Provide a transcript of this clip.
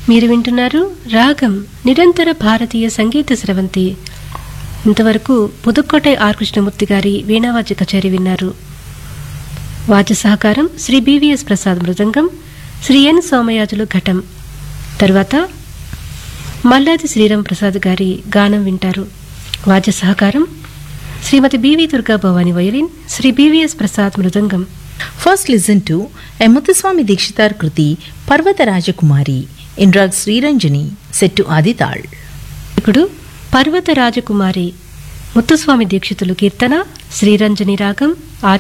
మీరు వింటున్నారు రాగం నిరంతర భారతీయ సంగీత స్రవంతి ఇంతవరకు పుదుక్కోటై ఆర్ కృష్ణమూర్తి గారి వీణావాద్య కచేరీ విన్నారు వాద్య సహకారం శ్రీ బివిఎస్ ప్రసాద్ మృదంగం శ్రీ ఎన్ సోమయాజులు ఘటం తర్వాత మల్లాది శ్రీరామ్ ప్రసాద్ గారి గానం వింటారు వాద్య సహకారం Shrimati BV Durga Bhavani violin Shri BVS Prasad మృదంగం First listen to a Muthuswami Dikshitar Kruti Parvata Rajakumari in Rag Sriranjani set to Adital. ఇప్పుడు పర్వత రాజకుమారి ముత్తుస్వామి దీక్షితులు కీర్తన శ్రీరంజని రాగం